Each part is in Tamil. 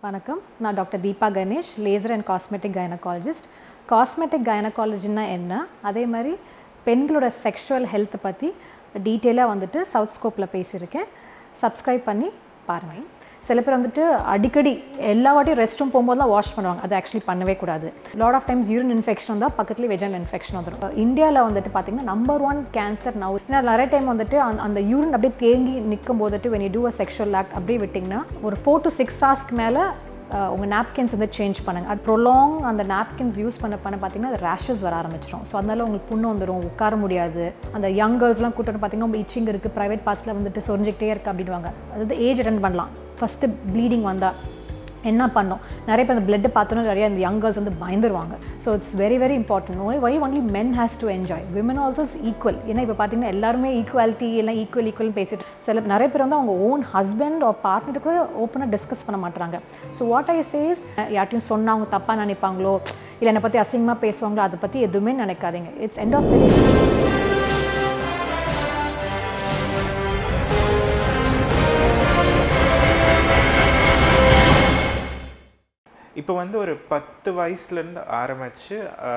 வணக்கம் நான் doctor Deepa Ganesh laser and cosmetic gynaecologist cosmetic கைனகாலஜின்னா என்ன அதே மாதிரி பெண்களோட செக்ஷுவல் ஹெல்த்தை பற்றி டீட்டெயிலாக வந்துட்டு சவுத் ஸ்கோப்பில் பேசியிருக்கேன் சப்ஸ்கிரைப் பண்ணி பாருங்கள் சில பேர் வந்துட்டு அடிக்கடி எல்லா வாட்டியும் ரெஸ்ட் ரூம் போகும்போதுலாம் வாஷ் பண்ணுவாங்க அது ஆக்சுவலி பண்ணவே கூடாது lot of times urine infection வந்தால் பக்கத்துலேயே வெஜனல் இன்ஃபெக்ஷன் வந்துடும் இந்தியாவில் வந்துட்டு பார்த்தீங்கன்னா நம்பர் ஒன் கேன்சர் நவ் ஏன்னா நிறைய டைம் வந்துட்டு அந்த அந்த யூரின் அப்படியே தேங்கி நிற்கும் போதுட்டு when you do a sexual act அப்படியே விட்டிங்கன்னா ஒரு ஃபோர் டு சிக்ஸ் ஹவர்ஸ்க்கு மேலே உங்கள் நாப்கின்ஸ் வந்து சேஞ்ச் பண்ணுங்கள் அது ப்ரொலாங் அந்த நாப்கின்ஸ் யூஸ் பண்ண பண்ண பார்த்தீங்கன்னா அது ரேஷஸ் வர ஆரம்பிச்சிடும் ஸோ அதனால உங்களுக்கு புண்ணு வந்துடும் உட்கார முடியாது அந்த யங் கேர்ள்ஸ்லாம் கூட்டு வந்து பார்த்தீங்கன்னா ரொம்ப இச்சிங் இருக்குது ப்ரைவேட் பார்ட்ஸில் வந்துட்டு சொரிஞ்சிக்கிட்டே இருக்குது அப்படின்வாங்க அதாவது ஏஜ் அட்டன் பண்ணலாம் ஃபஸ்ட்டு ப்ளீடிங் வந்தால் என்ன பண்ணோம் நிறைய பேர் அந்த பிளட்டு பார்த்தோன்னா நிறைய இந்த யங் கேர்ள்ஸ் வந்து பயந்துருவாங்க so it's very very important why why only men has to enjoy women also is equal ஏன்னா இப்போ பார்த்தீங்கன்னா எல்லாருமே ஈக்குவாலிட்டி எல்லாம் ஈக்குவல் ஈக்குவல் பேசிட்டு சில நிறைய பேர் வந்து அவங்க ஓன் ஹஸ்பண்ட் ஆர் பார்ட்னர் கூட ஓப்பனாக டிஸ்கஸ் பண்ண மாட்டாங்க ஸோ வாட் ஐ சேஸ் யார்ட்டையும் சொன்னால் அவங்க தப்பாக நினைப்பாங்களோ இல்லை என்னை பற்றி அசிங்கமாக பேசுவாங்களோ அதை பற்றி எதுவுமே நினைக்காதீங்க இட்ஸ் எண்ட் ஆஃப் த இப்போ வந்து ஒரு பத்து வயசுலேருந்து ஆரம்பித்து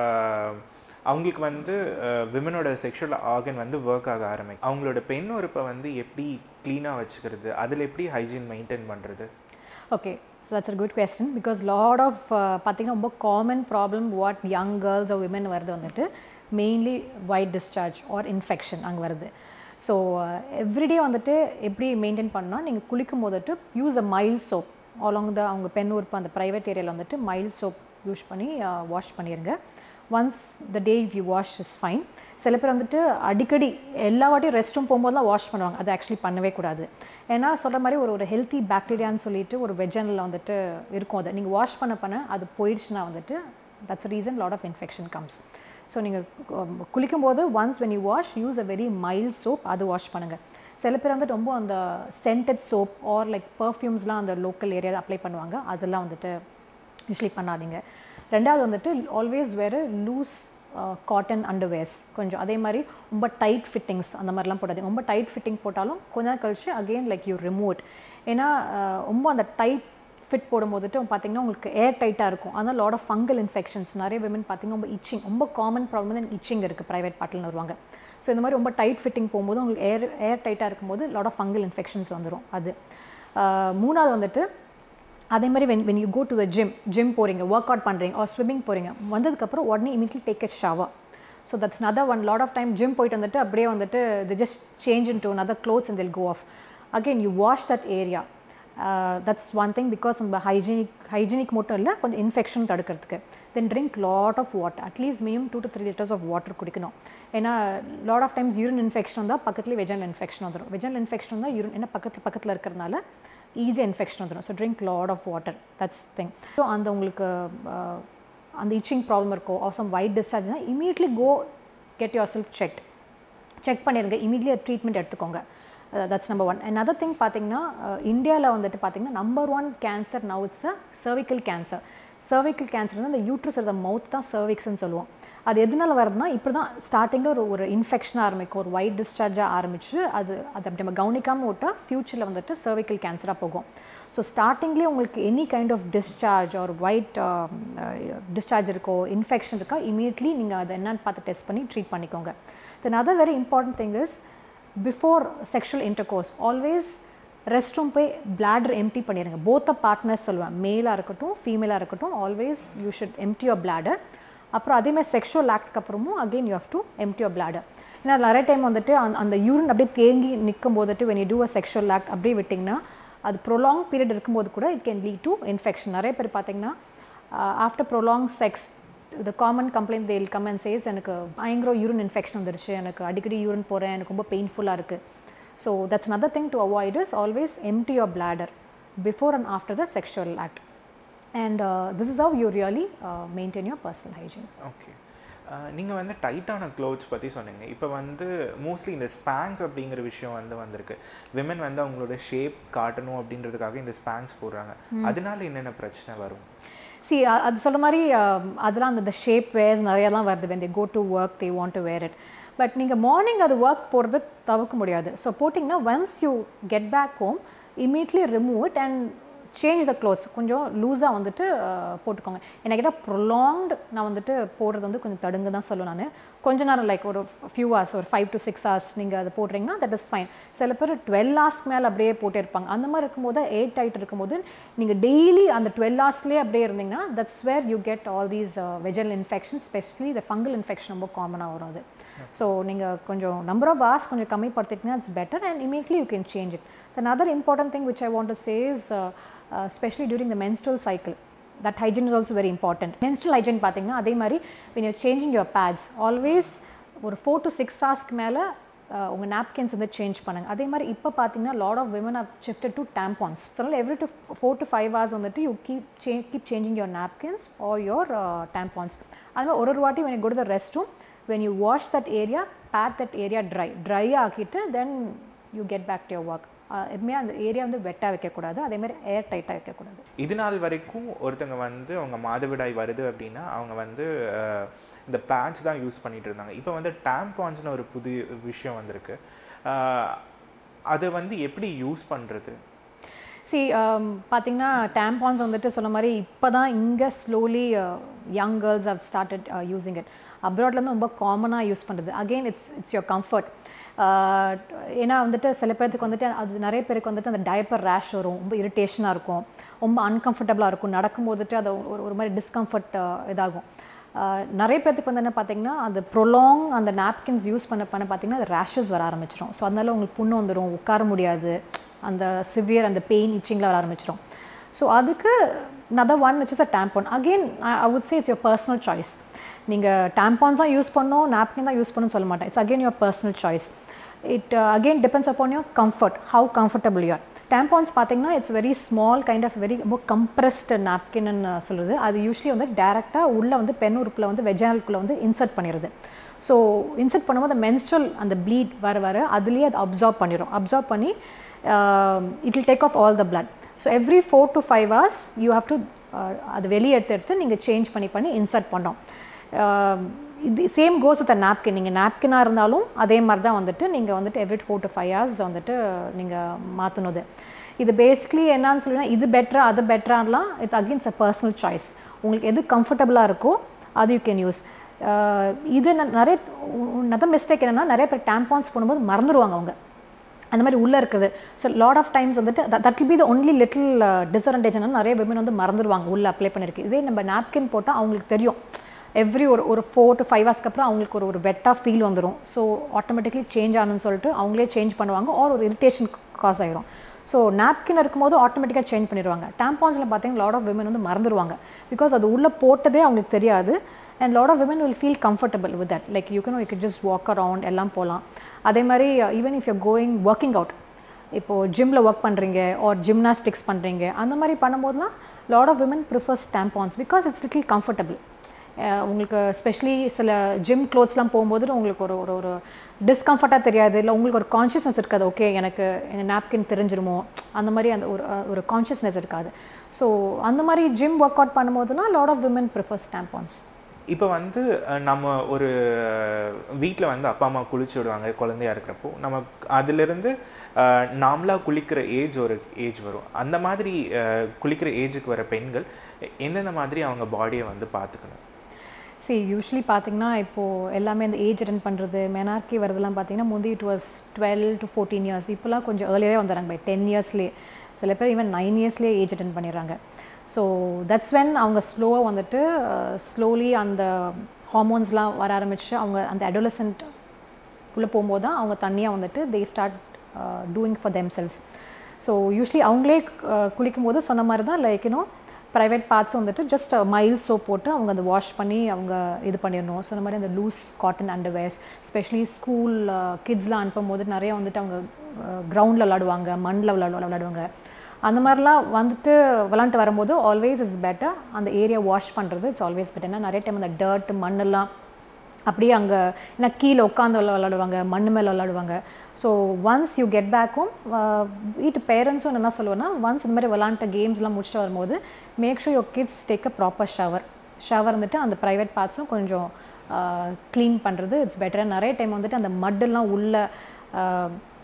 அவங்களுக்கு வந்து விமனோட செக்ஷுவல் ஆர்கன் வந்து ஒர்க் ஆக ஆரம்பிக்கும் அவங்களோட பெண் உறுப்பை வந்து எப்படி க்ளீனாக வச்சுக்கிறது அதில் எப்படி ஹைஜீன் மெயின்டைன் பண்ணுறது okay so that's a good question because lot of பார்த்தீங்கன்னா ரொம்ப common problem what young girls or women வருது வந்துட்டு mainly white discharge or infection அங்கே வருது ஸோ எவ்ரிடே வந்துட்டு எப்படி மெயின்டைன் பண்ணால் நீங்கள் குளிக்கும் போதுட்டு use a mild soap along the அவங்க பெண் உறுப்பு அந்த ப்ரைவேட் ஏரியாவில் வந்துட்டு மைல் சோப் யூஸ் பண்ணி வாஷ் பண்ணிடுங்க once the day you wash is fine சில பேர் வந்துட்டு அடிக்கடி எல்லா வாட்டியும் ரெஸ்ட் ரூம் போகும்போதுலாம் வாஷ் பண்ணுவாங்க அது ஆக்சுவலி பண்ணவே கூடாது ஏன்னா சொல்கிற மாதிரி ஒரு ஒரு ஹெல்த்தி பாக்டீரியான்னு சொல்லிட்டு ஒரு வெஜனில் வந்துட்டு இருக்கும் அதை நீங்கள் வாஷ் பண்ண பண்ண அது போயிடுச்சுன்னா வந்துட்டு that's reason lot of infection comes so நீங்கள் குளிக்கும்போது once when you wash use a very mild soap அது வாஷ் பண்ணுங்கள் சில பேர் வந்துட்டு ரொம்ப அந்த சென்டட் சோப் ஆர் லைக் பர்ஃப்யூம்ஸ்லாம் அந்த லோக்கல் ஏரியாவில் அப்ளை பண்ணுவாங்க அதெல்லாம் வந்துட்டு யூஸ்வலி பண்ணாதீங்க ரெண்டாவது வந்துட்டு ஆல்வேஸ் வேறு லூஸ் காட்டன் அண்டர்வேர்ஸ் கொஞ்சம் அதே மாதிரி ரொம்ப டைட் ஃபிட்டிங்ஸ் அந்த மாதிரிலாம் போடாதீங்க ரொம்ப டைட் ஃபிட்டிங் போட்டாலும் கொஞ்ச நாள் கழிச்சு அகெயின் லைக் யூ ரிமூவ் ஏன்னா ரொம்ப அந்த டைட் ஃபிட் போடும்போதுட்டு பார்த்தீங்கன்னா உங்களுக்கு ஏர் டைட்டாக இருக்கும் அதனால் லாட் ஆஃப் ஃபங்கல் இன்ஃபெக்ஷன்ஸ் நிறைய விமன் பார்த்தீங்கன்னா ரொம்ப இச்சிங் ரொம்ப காமன் ப்ராப்ளம் வந்து இச்சிங் இருக்குது ப்ரைவேட் பார்ட்டில் வருவாங்க ஸோ இந்த மாதிரி ரொம்ப டைட் ஃபிட்டிங் போகும்போது உங்களுக்கு ஏர் ஏர் டைட்டாக இருக்கும்போது லாட் ஆஃப் ஃபங்கல் இன்ஃபெக்ஷன்ஸ் வந்துடும் அது மூணாவது வந்துட்டு அதே மாதிரி when when you go to the gym gym போகிறீங்க ஒர்க் அவுட் பண்ணுறீங்க ஆர் ஸ்விம்மிங் போகிறீங்க வந்ததுக்கப்புறம் உடனே immediately take a shower so that's other one lot of time gym போயிட்டு வந்துட்டு அப்படியே வந்துட்டு the just change into other clothes and till go off again you wash that area that's one thing because நம்ம ஹைஜீனிக் ஹைஜீனிக் மட்டும் இல்லை கொஞ்சம் இன்ஃபெக்ஷன் தடுக்கிறதுக்கு then drink lot of water at least minimum two to three litres of water குடிக்கணும் ஏன்னா lot of times urine infection வந்தால் பக்கத்துலேயே வெஜனல் இன்ஃபெக்ஷன் வந்துடும் வெஜனல் இன்ஃபெக்ஷன் வந்தால் யூரின் ஏன்னா பக்கத்தில் பக்கத்தில் இருக்கிறதுனால ஈஸியாக இன்ஃபெக்ஷன் வந்துடும் so drink lot of water that's thing so அந்த உங்களுக்கு அந்த இச்சிங் ப்ராப்ளம் இருக்கோ ஆர் சம் ஒயிட் டிஸ்சார்ஜ்னா immediately go get yourself check check பண்ணிடுங்க இமீடியட் ட்ரீட்மெண்ட் எடுத்துக்கோங்க that's number one and other thing பார்த்தீங்கன்னா இந்தியாவில் வந்துட்டு பார்த்தீங்கன்னா number one cancer now it's a cervical cancer cervical cancer வந்து அந்த யூட்ரஸ் இருந்த மவுத் தான் சர்விக்ஸ்னு சொல்லுவோம் அது எதனால வருதுன்னா இப்படி தான் ஸ்டார்டிங்கில் ஒரு ஒரு இன்ஃபெக்ஷனாக ஆரம்பிக்கும் ஒரு ஒயிட் டிஸ்சார்ஜாக ஆரம்பிச்சு அது அது அப்படி நம்ம கவனிக்காமல் விட்டால் ஃப்யூச்சரில் வந்துட்டு சர்விக்கல் கேன்சராக போகும் ஸோ ஸ்டார்டிங்லேயே உங்களுக்கு எனி கைண்ட் ஆஃப் டிஸ்சார்ஜ் ஒரு ஒயிட் டிஸ்சார்ஜ் இருக்கோ இன்ஃபெக்ஷன் இருக்கா இமீடியட்லி நீங்கள் அதை என்னன்னு பார்த்து டெஸ்ட் பண்ணி ட்ரீட் பண்ணிக்கோங்க then other very important thing is before sexual intercourse always restroom போய் பிளாடர் எம்டி பண்ணிடுங்க போத்த பார்ட்னர்ஸ் சொல்லுவேன் மேலாக இருக்கட்டும் ஃபீமேலாக இருக்கட்டும் always you should empty your bladder அப்புறம் அதேமாதிரி செக்ஷுவல் ஆக்ட்க்கு அப்புறமும் again you have to empty your bladder ஏன்னா நிறைய டைம் வந்துட்டு அந்த அந்த யூரின் அப்படியே தேங்கி நிற்கும் போதுட்டு when you do a sexual act அப்படியே விட்டிங்கன்னா அது ப்ரொலாங் பீரியட் இருக்கும்போது கூட it can lead to infection நிறைய பேர் பார்த்தீங்கன்னா after prolong sex the common complaint they'll come and says எனக்கு பயங்கர யூரின் இன்ஃபெக்ஷன் வந்துருச்சு எனக்கு அடிக்கடி யூரின் போகிறேன் எனக்கு ரொம்ப பெயின்ஃபுல்லாக இருக்குது so that's another thing to avoid is always empty your bladder before and after the sexual act and this is how you really maintain your personal hygiene okay நீங்கள் வந்து டைட்டான க்ளோத்ஸ் பற்றி சொன்னீங்க இப்போ வந்து மோஸ்ட்லி இந்த ஸ்பேங்ஸ் அப்படிங்கிற விஷயம் வந்து வந்திருக்கு விமன் வந்து அவங்களோட ஷேப் காட்டணும் அப்படின்றதுக்காக இந்த ஸ்பேங்ஸ் போடுறாங்க அதனால என்னென்ன பிரச்சனை வரும் சி அது சொல்ல மாதிரி அதெல்லாம் அந்த ஷேப் வேர்ஸ் நிறையலாம் வருது when they go to work they want to wear it but நீங்கள் மார்னிங் அது ஒர்க் போடுறது தவிர்க்க முடியாது ஸோ போட்டிங்கன்னா once you get back home immediately remove it and change the clothes கொஞ்சம் லூஸாக வந்துட்டு அஹ், போட்டுக்கோங்க என்ன கேட்டால் ப்ரொலாங்டு நான் வந்துட்டு போடுறது வந்து கொஞ்சம் தடுங்க தான் சொல்லுவேன் நான் கொஞ்ச நேரம் லைக் ஒரு ஃபியூ ஹவர்ஸ் ஒரு ஃபைவ் டு சிக்ஸ் ஹவர்ஸ் நீங்கள் அதை போடுறீங்கன்னா தட் இஸ் ஃபைன் சில பேர் டுவெல் ஹவர்ஸ்க்கு மேலே அப்படியே போட்டே இருப்பாங்க அந்த மாதிரி இருக்கும்போது எயிட் ஆகிட்டு இருக்கும்போது நீங்கள் டெய்லி அந்த டுவெல் ஹவர்ஸ்லேயே அப்படியே இருந்தீங்கன்னா that's where you get all these vaginal infection specially இந்த ஃபங்கல் இன்ஃபெக்ஷன் ரொம்ப காமனாக வரும் அது ஸோ நீங்கள் கொஞ்சம் நம்பர் ஆஃப் ஹவர்ஸ் கொஞ்சம் கம்மிப்படுத்திட்டீங்கன்னா it's better and immediately you can change it the other important thing which I want to say is specially during the menstrual cycle that hygiene is also very important menstrual hygiene பார்த்தீங்கன்னா அதே மாதிரி when you're changing your pads always ஒரு ஃபோர் டு சிக்ஸ் ஹவர்ஸ்க்கு மேலே உங்கள் napkins வந்து சேஞ்ச் பண்ணுங்க அதே மாதிரி இப்போ பார்த்தீங்கன்னா lot of women are shifted to tampons so அதனால் every two four to five hours வந்துட்டு you keep say keep changing your napkins or your tampons அது மாதிரி ஒரு ஒரு வாட்டி when you go to the restroom when you wash that area pat that area dry dry ஆக்கிட்டு then you get back to your work அஹ் எப்பவுமே அந்த ஏரியா வந்து வெட்டாக வைக்கக்கூடாது அதே மாதிரி ஏர் டைட்டாக வைக்கக்கூடாது இது நாள் வரைக்கும் ஒருத்தங்க வந்து அவங்க மாதவிடாய் வருது அப்படின்னா அவங்க வந்து அஹ், இந்த பேட்ச் தான் யூஸ் பண்ணிட்டு இருந்தாங்க இப்போ வந்து டேம்பான்ஸ்னு ஒரு புது விஷயம் வந்திருக்கு அஹ், அதை வந்து எப்படி யூஸ் பண்ணுறது சி பார்த்தீங்கன்னா டேம்பான்ஸ் வந்துட்டு சொன்ன மாதிரி இப்போ தான் இங்கே slowly young girls have started using it அப்ராட்லேருந்து ரொம்ப காமனாக யூஸ் பண்ணுறது again it's it's your comfort ஏன்னா வந்துட்டு சில பேர்த்துக்கு வந்துட்டு அது நிறைய பேருக்கு வந்துட்டு அந்த டயப்பர் ரேஷ் வரும் ரொம்ப இரிட்டேஷனாக இருக்கும் ரொம்ப அன்கம்ஃபர்டபுளாக இருக்கும் நடக்கும்போதுட்டு அது ஒரு ஒரு மாதிரி டிஸ்கம்ஃபர்ட் இதாகும் ஆஹ் நிறைய பேர்த்துக்கு வந்து என்ன பார்த்தீங்கன்னா அந்த ப்ரொலாங் அந்த நாப்கின்ஸ் யூஸ் பண்ண பண்ண பார்த்தீங்கன்னா அது ரேஷஸ் வர ஆரம்பிச்சிடும் ஸோ அதனால உங்களுக்கு புண்ணு வந்துடும் உட்கார முடியாது அந்த சிவியர் அந்த பெயின் இச்சிங்கில் வர ஆரம்பிச்சிடும் ஸோ அதுக்கு another one which is a tampon again I- I would say it's your personal choice நீங்கள் tampons தான் யூஸ் பண்ணணும் நாப்கின் தான் யூஸ் பண்ணணும்னு சொல்ல மாட்டேன் it's again your personal choice it again depends upon your comfort how comfortable you're tampons பார்த்தீங்கன்னா it's very small kind of very ரொம்ப கம்ப்ரெஸ்டு நாப்கின்னு சொல்லுது அது யூஸ்வலி வந்து டேரெக்டாக உள்ளே வந்து பெண் உறுப்பில் வந்து வெஜானல்குள்ளே வந்து இன்சர்ட் பண்ணிடுது ஸோ இன்சர்ட் பண்ணும்போது மென்ஸ்ட்ரல் அந்த ப்ளீட் வர வர அதுலேயே அது அப்சார்ப் பண்ணிடும் அப்சார்ப் பண்ணி it will take off all the blood so every four to five hours you have to அது வெளியே எடுத்து எடுத்து நீங்கள் சேஞ்ச் பண்ணி பண்ணி இன்சர்ட் பண்ணோம் ஆஹ் இது சேம் கோஸ் வித் நாப்கின் நீங்கள் நாப்கினாக இருந்தாலும் அதே மாதிரி தான் வந்துட்டு நீங்கள் வந்துட்டு every four to five hours வந்துட்டு நீங்கள் மாற்றணுது இது பேசிக்லி என்னன்னு சொல்லினா இது பெட்டரா அது பெட்டரான்லாம் it's again a personal choice உங்களுக்கு எது கம்ஃபர்டபுளாக இருக்கோ அது யூ கேன் யூஸ் இது ந- நிறைய நதர் மிஸ்டேக் என்னென்னா நிறைய பேர் டேம்பான்ஸ் போடும்போது மறந்துடுவாங்க அவங்க அந்த மாதிரி உள்ளே இருக்குது ஸோ லாட் ஆஃப் டைம்ஸ் வந்துட்டு that will be the only little disadvantage என்னன்னா நிறைய விமன் வந்து மறந்துடுவாங்க உள்ளே அப்ளை பண்ணிருக்கு இதே நம்ம நாப்கின் போட்டால் அவங்களுக்கு தெரியும் எவ்ரி ஒரு ஒரு ஃபோர் டு ஃபைவ் ஹவர்ஸ்க்கு அப்புறம் அவங்களுக்கு ஒரு ஒரு வெட்டாக ஃபீல் வந்துடும் ஸோ ஆட்டோமேட்டிக்லி சேஞ்ச் ஆகணும்னு சொல்லிட்டு அவங்களே சேஞ்ச் பண்ணுவாங்க ஆர் ஒரு இரிட்டேஷன் காஸ் ஆயிரும் ஸோ நாப்கின் இருக்கும்போது ஆட்டோமேட்டிக்காக சேஞ்ச் பண்ணிடுவாங்க டேம்பான்ஸில் பார்த்தீங்கன்னா லாட் ஆஃப் விமன் வந்து மறந்துடுவாங்க பிகாஸ் அது உள்ளே போட்டதே அவங்களுக்கு தெரியாது and lot of women will feel comfortable with that like you can you can just walk around எல்லாம் போகலாம் அதே மாதிரி even if you going working out இப்போது ஜிம்மில் ஒர்க் பண்ணுறீங்க ஆர் ஜிம்னாஸ்டிக்ஸ் பண்ணுறீங்க அந்த மாதிரி பண்ணும்போதுலாம் lot of women prefers tampons because it's little comfortable உங்களுக்கு ஸ்பெஷலி சில ஜிம் க்ளோத்ஸ்லாம் போகும்போது உங்களுக்கு ஒரு ஒரு ஒரு டிஸ்கம்ஃபர்ட்டாக தெரியாது இல்லை உங்களுக்கு ஒரு கான்ஷியஸ்னஸ் இருக்காது ஓகே எனக்கு எங்கள் நாப்கின் தெரிஞ்சிருமோ அந்த மாதிரி அந்த ஒரு ஒரு கான்ஷியஸ்னஸ் இருக்காது ஸோ அந்த மாதிரி ஜிம் ஒர்க் அவுட் பண்ணும்போதுலாம் lot of women prefers tampons இப்போ வந்து அஹ், நம்ம ஒரு வீட்டில் வந்து அப்பா அம்மா குளிச்சு விடுவாங்க குழந்தையா இருக்கிறப்போ நம்ம அதிலிருந்து அஹ், நாமளா குளிக்கிற ஏஜ் ஒரு ஏஜ் வரும் அந்த மாதிரி அஹ், குளிக்கிற ஏஜுக்கு வர பெண்கள் எந்தெந்த மாதிரி அவங்க பாடியை வந்து பார்த்துக்கணும் see யூஸ்வலி பார்த்தீங்கன்னா இப்போது எல்லாமே இந்த ஏஜ் அட்டன் பண்ணுறது மெனார்கி வரதெல்லாம் பார்த்தீங்கன்னா முந்தி it was twelve to fourteen years இப்போலாம் கொஞ்சம் ஏர்லியரே வந்துடுறாங்க பை டென் இயர்ஸ்லேயே சில பேர் ஈவன் நைன் இயர்ஸ்லேயே ஏஜ் அட்டன் பண்ணிடுறாங்க ஸோ தட்ஸ் வென் அவங்க ஸ்லோவாக வந்துட்டு ஸ்லோலி அந்த ஹார்மோன்ஸ்லாம் வர ஆரம்பிச்சு அவங்க அந்த adolescent உள்ளே போகும்போது தான் அவங்க தனியாக வந்துட்டு they start doing for themselves so usually அவங்களே uh, குளிக்கும்போது சொன்ன மாதிரி தான் லைக் யூனோ ப்ரைவேட் பார்ட்ஸ் வந்துட்டு ஜஸ்ட் மைல் சோப் போட்டு அவங்க அதை வாஷ் பண்ணி அவங்க இது பண்ணிடணும் சொன்ன மாதிரி அந்த loose cotton underwears specially school கிட்ஸ்லாம் அனுப்பும் போது நிறைய வந்துட்டு அவங்க கிரவுண்டில் விளாடுவாங்க மண்ணில் விளாடு விளாடுவாங்க அந்த மாதிரிலாம் வந்துட்டு விளாண்டுட்டு வரும்போது ஆல்வேஸ் இஸ் பெட்டர் அந்த ஏரியா வாஷ் பண்ணுறது இட்ஸ் ஆல்வேஸ் பெட்டர் ஏன்னா நிறைய டைம் அந்த டர்ட் மண்ணெல்லாம் அப்படியே அங்கே ஏன்னா கீழே உட்காந்து விளாடுவாங்க மண் மேலே விளாடுவாங்க ஸோ ஒன்ஸ் யூ கெட் பேக்கும் வீட்டு பேரண்ட்ஸும் என்ன சொல்லுவேன்னா ஒன்ஸ் இந்த மாதிரி விளாண்ட கேம்ஸ்லாம் முடிச்சுட்டு வரும்போது make sure your kids take a proper shower shower வந்துட்டு அந்த ப்ரைவேட் பார்ட்ஸும் கொஞ்சம் க்ளீன் பண்ணுறது இட்ஸ் பெட்டர் நிறைய டைம் வந்துட்டு அந்த மட்டெல்லாம் உள்ள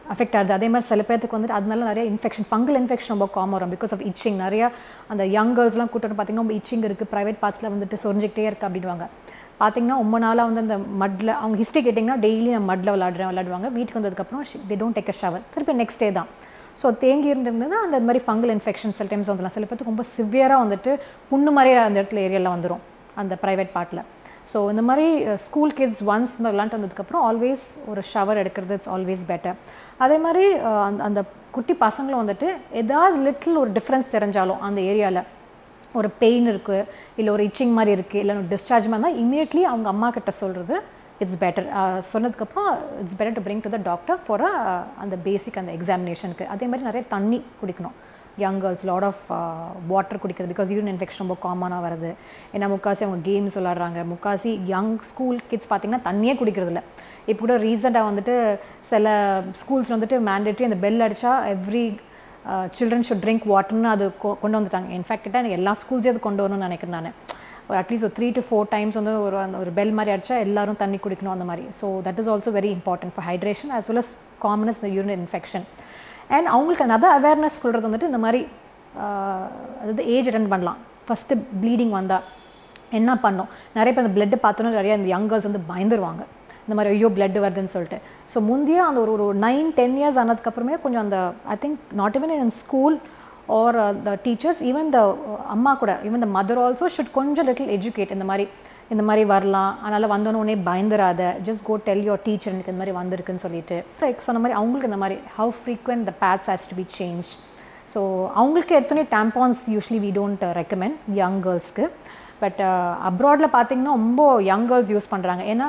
அஃபெக்ட் ஆகுது அதே மாதிரி சில பேர்த்துக்கு வந்துட்டு அதனால நிறைய இன்ஃபெக்ஷன் ஃபங்கல் இன்ஃபெக்ஷன் ரொம்ப காமன் வரும் பிகாஸ் ஆஃப் இச்சிங் நிறையா அந்த யங் கேர்ள்ஸ்லாம் கூட்டம் பார்த்தீங்கன்னா ரொம்ப இச்சிங் இருக்குது ப்ரைவேட் பார்ட்ஸில் வந்துட்டு சொரிஞ்சிக்கிட்டே இருக்குது அப்படின்வாங்க பார்த்தீங்கன்னா ரொம்ப நாளாக வந்து அந்த மட்டில் அவங்க ஹிஸ்ட்ரி கேட்டிங்கன்னா டெய்லி நான் மட்டில் விளாடுறேன் விளாடுவாங்க வீட்டுக்கு வந்ததுக்கப்புறம் they don't take a shower திருப்பி நெக்ஸ்ட் டே தான் ஸோ தேங்கி இருந்திருந்ததுன்னா அந்த மாதிரி ஃபங்கல் இன்ஃபெக்ஷன் சில டைம்ஸ் வந்துடலாம் சில பேருக்கு ரொம்ப சிவியராக வந்துட்டு புண்ணு மாதிரியே அந்த இடத்துல ஏரியாவில் வந்துடும் அந்த ப்ரைவேட் பார்ட்டில் ஸோ இந்த மாதிரி ஸ்கூல் கிட்ஸ் ஒன்ஸ் இந்த விளாண்டு வந்ததுக்கப்புறம் ஆல்வேஸ் ஒரு ஷவர் எடுக்கிறது இட்ஸ் ஆல்வேஸ் பெட்டர் அதே மாதிரி அஹ், அந்த அந்த குட்டி பசங்களும் வந்துட்டு ஏதாவது லிட்டில் ஒரு டிஃப்ரென்ஸ் தெரிஞ்சாலும் அந்த ஏரியாவில் ஒரு பெயின் இருக்குது இல்லை ஒரு இச்சிங் மாதிரி இருக்குது இல்லை ஒரு டிஸ்சார்ஜ் மாதிரி இருந்தால் இமீடியட்லி அவங்க அம்மா கிட்ட சொல்கிறது இட்ஸ் பெட்டர் சொன்னதுக்கப்புறம் it's better to bring to the doctor for அந்த பேசிக் அந்த எக்ஸாமினேஷனுக்கு அதே மாதிரி நிறைய தண்ணி குடிக்கணும் young girls lot of water குடிக்கிறது பிகாஸ் யூரின் இன்ஃபெக்ஷன் ரொம்ப காமனாக வருது ஏன்னா முக்காசி அவங்க கேம்ஸ் விளாட்றாங்க முக்காசி யங் ஸ்கூல் கிட்ஸ் பார்த்தீங்கன்னா தண்ணியே குடிக்கிறது இல்லை இப்போ கூட ரீசெண்டாக வந்துட்டு சில ஸ்கூல்ஸ் வந்துட்டு மேண்டேட்ரி அந்த பெல் அடித்தா எவ்ரி சில்ட்ரன் ஷுட் ட்ரிங்க் வாட்டர்னு அது கொ- கொண்டு வந்துட்டாங்க இன்ஃபேக்ட் எனக்கு எல்லா ஸ்கூல்ஸையும் அது கொண்டு வரணும்னு நினைக்கிறேன் நான் அட்லீஸ்ட் ஒரு த்ரீ டு ஃபோர் டைம்ஸ் வந்து ஒரு அந்த ஒரு பெல் மாதிரி அடிச்சா எல்லாரும் தண்ணி குடிக்கணும் அந்த மாதிரி so that is also very important for hydration as well as common is the urine infection and அவங்களுக்கு another அவேர்னஸ் சொல்கிறது வந்துட்டு இந்த மாதிரி ஆஹ், அதாவது ஏஜ் அட்டன் பண்ணலாம் ஃபஸ்ட்டு ப்ளீடிங் வந்தால் என்ன பண்ணும் நிறைய பேர் அந்த பிளட்டு பார்த்தோன்னா நிறைய இந்த யங் கேர்ள்ஸ் வந்து பயந்துருவாங்க இந்த மாதிரி ஐயோ blood வருதுன்னு சொல்லிட்டு ஸோ முந்தைய அந்த ஒரு ஒரு நைன் டென் இயர்ஸ் ஆனதுக்கப்புறமே கொஞ்சம் அந்த I think not even in school or the teachers even the அம்மா கூட even the mother also should கொஞ்சம் லிட்டில் எஜுகேட் இந்த மாதிரி இந்த மாதிரி வரலாம் அதனால் வந்தோடனே பயந்துராத just go tell your teacher எனக்கு இந்த மாதிரி வந்திருக்குன்னு சொல்லிட்டு லைக் சொன்ன மாதிரி அவங்களுக்கு இந்த மாதிரி how frequent the pads has to be change so அவங்களுக்கு எடுத்தோடனே tampons usually we don't recommend young கேர்ள்ஸ்க்கு பட் அப்ராடில் பார்த்தீங்கன்னா ரொம்ப யங் கேர்ள்ஸ் யூஸ் பண்ணுறாங்க ஏன்னா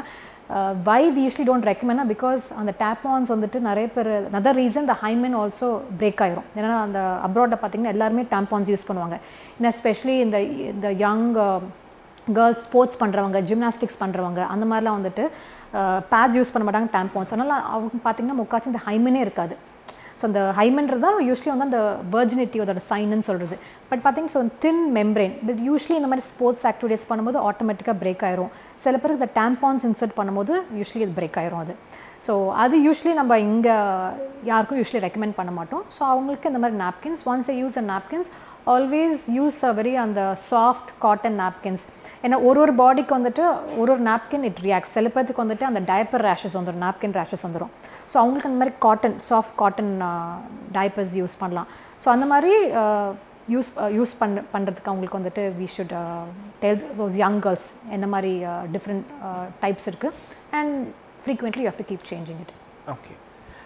why we usually don't recommend because அந்த டேப்பான்ஸ் வந்துட்டு நிறைய பேர் another reason the hymen also break ஆயிரும் ஏன்னா அந்த அப்ராடில் பார்த்தீங்கன்னா எல்லாருமே டேம்பான்ஸ் யூஸ் பண்ணுவாங்க ஏன்னா எஸ்பெஷலி இந்த இந்த யங் கேர்ள்ஸ் ஸ்போர்ட்ஸ் பண்ணுறவங்க ஜிம்னாஸ்டிக்ஸ் பண்ணுறவங்க அந்த மாதிரிலாம் வந்துட்டு பேட்ஸ் யூஸ் பண்ண மாட்டாங்க டேம்பான்ஸ் அதனால் அவங்க பார்த்தீங்கன்னா முக்காச்சும் இந்த ஹைமெனே இருக்காது ஸோ அந்த ஹைமன்றது தான் யூஸ்வலி வந்து அந்த வெர்ஜினிட்டி அதோட சைனுன்னு சொல்கிறது பட் பார்த்தீங்கன்னா so thin membrane but usually இந்த மாதிரி ஸ்போர்ட்ஸ் ஆக்டிவிட்டீஸ் பண்ணும்போது ஆட்டோமேட்டிக்காக பிரேக் ஆயிரும் சில பேருக்கு இந்த டேம்பான்ஸ் இன்சர்ட் பண்ணும்போது யூஸ்வலி இது பிரேக் ஆயிரும் அது ஸோ அது யூஸ்வலி நம்ம இங்கே யாருக்கும் யூஸ்வலி ரெக்கமெண்ட் பண்ண மாட்டோம் ஸோ அவங்களுக்கு இந்த மாதிரி napkins once I use a napkins always use a very அந்த சாஃப்ட் காட்டன் நாப்கின்ஸ் ஏன்னா ஒரு ஒரு பாடிக்கு வந்துட்டு ஒரு ஒரு நாப்கின் இட் ரியாக்ட் சில பேர்த்துக்கு வந்துட்டு அந்த டயப்பர் ரேஷஸ் வந்துடும் நாப்கின் ரேஷஸ் வந்துடும் ஸோ அவங்களுக்கு அந்த மாதிரி cotton soft cotton diapers use பண்ணலாம் ஸோ அந்த மாதிரி யூஸ் யூஸ் பண்ண பண்ணுறதுக்கு அவங்களுக்கு வந்துட்டு we should tell those young girls என்ன மாதிரி டிஃப்ரெண்ட் டைப்ஸ் இருக்குது and frequently you have to keep changing it okay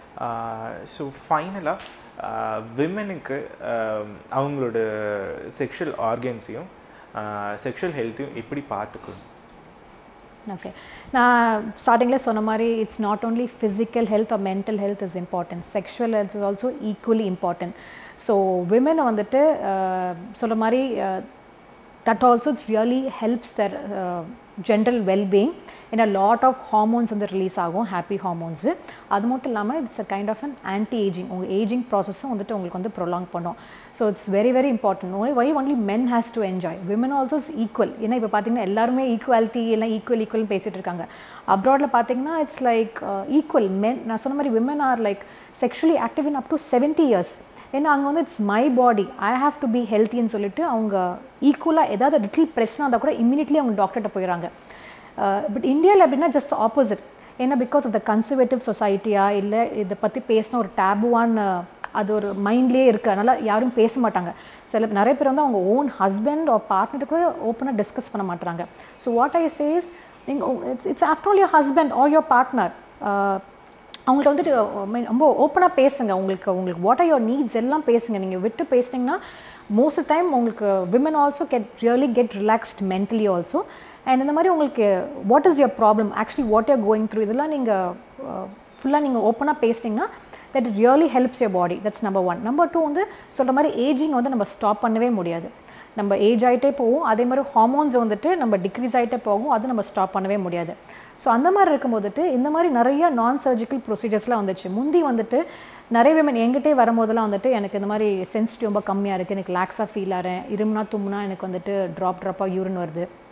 so ஃபைனலாக விமனுக்கு அவங்களோட செக்ஷுவல் ஆர்கன்ஸையும் செக்ஷுவல் ஹெல்த்தையும் எப்படி பார்த்துக்கணும் ஓகே நான் ஸ்டார்டிங்கில் சொன்ன மாதிரி it's not only physical health or mental health is important sexual health is also equally important so விமனை வந்துட்டு சொல்ல மாதிரி that also it's really helps the general wellbeing ஏன்னா லாட் ஆஃப் ஹார்மோன்ஸ் வந்து ரிலீஸ் ஆகும் ஹாப்பி ஹார்மோன்ஸு அது மட்டும் இல்லாமல் it's a kind of an anti ageing உங்கள் ஏஜிங் ப்ராசஸும் வந்துட்டு உங்களுக்கு வந்து ப்ரொலாங் பண்ணும் so it's very very important why only men has to enjoy women also is equal ஏன்னா இப்போ பார்த்தீங்கன்னா எல்லாருமே ஈக்குவாலிட்டி எல்லாம் ஈக்குவல் ஈக்குவல்னு பேசிகிட்டு இருக்காங்க அப்ராடில் பார்த்தீங்கன்னா இட்ஸ் லைக் ஈக்குவல் மென் நான் சொன்ன மாதிரி women are like sexually active in up to seventy years ஏன்னா அங்கே வந்து it's my body I have to be ஹெல்த்தின்னு சொல்லிட்டு அவங்க ஈக்குவலாக ஏதாவது லிட்டில் பிரச்சனை இருந்தால் கூட இம்மிடியட்லி அவங்க டாக்டர்கிட்ட போயிடறாங்க பட் இந்தியாவில் எப்படின்னா ஜஸ்ட் ஆப்போசிட் ஏன்னா பிகாஸ் ஆஃப் த கன்சர்வேட்டிவ் சொசைட்டியா இல்லை இதை பற்றி பேசின ஒரு டேபுவான அது ஒரு மைண்ட்லேயே இருக்குது அதனால் யாரும் பேச மாட்டாங்க சில நிறைய பேர் வந்து அவங்க ஓன் ஹஸ்பண்ட் ஒரு பார்ட்னர் கூட ஓப்பனாக டிஸ்கஸ் பண்ண மாட்டாங்க ஸோ வாட் ஐ சேஸ் நீங்கள் it's it's after all your husband or your partner அவங்கள்ட்ட வந்துட்டு மீன் ரொம்ப ஓப்பனாக பேசுங்க உங்களுக்கு உங்களுக்கு வாட் ஆர் யோர் நீட்ஸ் எல்லாம் பேசுங்க நீங்கள் விட்டு பேசுனீங்கன்னா மோஸ்ட் டைம் உங்களுக்கு women also get really get relaxed mentally also and இந்த மாதிரி உங்களுக்கு what is your problem actually what you're going through இதெல்லாம் நீங்கள் ஃபுல்லாக நீங்கள் ஓப்பனாக பேசுனீங்கன்னா that really helps your body that's number one number two வந்து சொல்கிற மாதிரி ஏஜிங் வந்து நம்ம ஸ்டாப் பண்ணவே முடியாது நம்ம ஏஜ் ஆகிட்டே போகும் அதே மாதிரி ஹார்மோன்ஸ் வந்துட்டு நம்ம டிக்ரீஸ் ஆகிட்டே போகும் அது நம்ம ஸ்டாப் பண்ணவே முடியாது ஸோ அந்த மாதிரி இருக்கும்போதுட்டு இந்த மாதிரி நிறைய நான் சர்ஜிக்கல் ப்ரொசீஜர்ஸ்லாம் வந்துச்சு முந்தி வந்துட்டு நிறைய விமன் எங்கிட்டே வரும்போதெல்லாம் வந்துட்டு எனக்கு இந்த மாதிரி சென்சிட்டிவ் ரொம்ப கம்மியாக இருக்குது எனக்கு லாக்ஸாக ஃபீல் ஆகிறேன் இருமுனா தும்னா எனக்கு வந்துட்டு ட்ராப் ட்ராப்பாக யூரின் வருது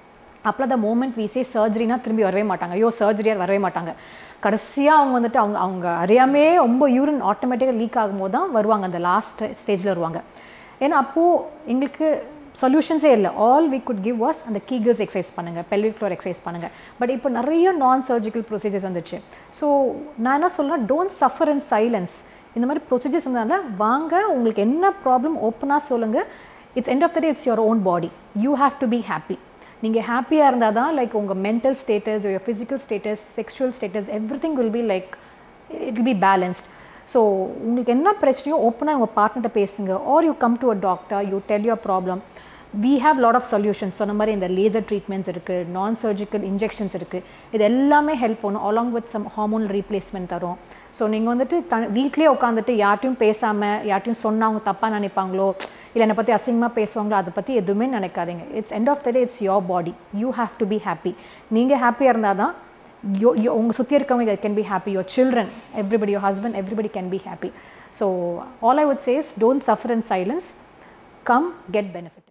அப்போ த மூமெண்ட் வீசே சர்ஜரினா திரும்பி வரவே மாட்டாங்க ஐயோ சர்ஜரியாக வரவே மாட்டாங்க கடைசியாக அவங்க வந்துட்டு அவங்க அவங்க அறியாமே ரொம்ப யூரின் ஆட்டோமேட்டிக்காக லீக் ஆகும்போது தான் வருவாங்க அந்த லாஸ்ட் ஸ்டேஜில் வருவாங்க ஏன்னா அப்போது எங்களுக்கு சொல்யூஷன்ஸே இல்லை all we could give was அந்த கீகல்ஸ் எக்ஸசைஸ் பண்ணுங்கள் பெல்விக் ஃப்ளோர் எக்ஸசைஸ் பண்ணுங்கள் பட் இப்போ நிறைய நான் சர்ஜிக்கல் ப்ரொசீஜர்ஸ் வந்துச்சு ஸோ நான் என்ன சொல்கிறேன் டோன்ட் சஃபர் இன் சைலன்ஸ் இந்த மாதிரி ப்ரொசீஜர்ஸ் இருந்தனால வாங்க உங்களுக்கு என்ன ப்ராப்ளம் ஓப்பனாக சொல்லுங்கள் it's end of the day it's your own body you have to be happy நீங்கள் ஹாப்பியாக இருந்தால் தான் லைக் உங்கள் mental status your physical status sexual status everything will be like it will be balanced so உங்களுக்கு என்ன பிரச்சனையோ ஓப்பனாக உங்கள் பார்ட்னர்கிட்ட பேசுங்க or you come to a doctor you tell your problem we have lot of solutions சொன்ன மாதிரி இந்த லேசர் ட்ரீட்மெண்ட்ஸ் இருக்குது நான் சர்ஜிக்கல் இன்ஜெக்ஷன்ஸ் இருக்குது இது எல்லாமே ஹெல்ப் பண்ணும் along with some hormone replacement தரும் ஸோ நீங்கள் வந்துட்டு த வீட்லேயே உட்காந்துட்டு யார்ட்டையும் பேசாமல் யார்ட்டையும் சொன்னால் அவங்க தப்பாக நினைப்பாங்களோ இல்லை என்னை பற்றி அசிங்கமாக பேசுவாங்களோ அதை பற்றி எதுவுமே நினைக்காதீங்க it's end of the day it's your body you have to be happy நீங்கள் ஹாப்பியாக இருந்தால் தான் யோ யோ உங்கள் சுற்றி இருக்கவங்க can be happy your children everybody your husband everybody can be happy so all I would says don't suffer in silence come get benefit